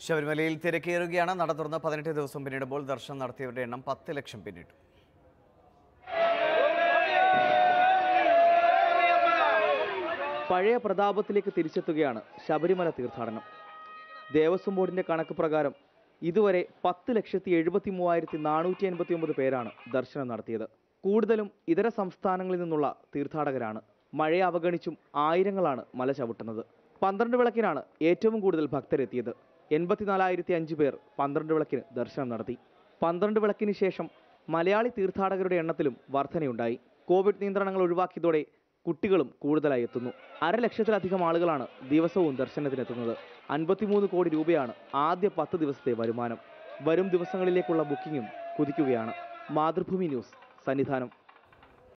ശബരിമലയിൽ തിരക്കേറുകയാണ് നട തുറന്ന് പതിനെട്ട് ദിവസം പിന്നിടുമ്പോൾ ദർശനം നടത്തിയവരുടെ എണ്ണം പത്ത് ലക്ഷം പിന്നിട്ടു പഴയ പ്രതാപത്തിലേക്ക് തിരിച്ചെത്തുകയാണ് ശബരിമല തീർത്ഥാടനം ദേവസ്വം ബോർഡിന്റെ കണക്ക് പ്രകാരം ഇതുവരെ പത്ത് ലക്ഷത്തി എഴുപത്തി മൂവായിരത്തി നാനൂറ്റി എൺപത്തി ഒമ്പത് പേരാണ് ദർശനം നടത്തിയത് കൂടുതലും ഇതര സംസ്ഥാനങ്ങളിൽ നിന്നുള്ള തീർത്ഥാടകരാണ് മഴയെ അവഗണിച്ചും ആയിരങ്ങളാണ് മല ചവിട്ടുന്നത് പന്ത്രണ്ട് വിളക്കിനാണ് ഏറ്റവും കൂടുതൽ ഭക്തരെത്തിയത് എൺപത്തിനാലായിരത്തി അഞ്ച് പേർ പന്ത്രണ്ട് വിളക്കിന് ദർശനം നടത്തി പന്ത്രണ്ട് വിളക്കിന് ശേഷം മലയാളി തീർത്ഥാടകരുടെ എണ്ണത്തിലും വർധനയുണ്ടായി കോവിഡ് നിയന്ത്രണങ്ങൾ ഒഴിവാക്കിയതോടെ കുട്ടികളും കൂടുതലായി എത്തുന്നു അരലക്ഷത്തിലധികം ആളുകളാണ് ദിവസവും ദർശനത്തിനെത്തുന്നത് അൻപത്തിമൂന്ന് കോടി രൂപയാണ് ആദ്യ പത്ത് ദിവസത്തെ വരുമാനം വരും ദിവസങ്ങളിലേക്കുള്ള ബുക്കിംഗും കുതിക്കുകയാണ് മാതൃഭൂമി ന്യൂസ് സന്നിധാനം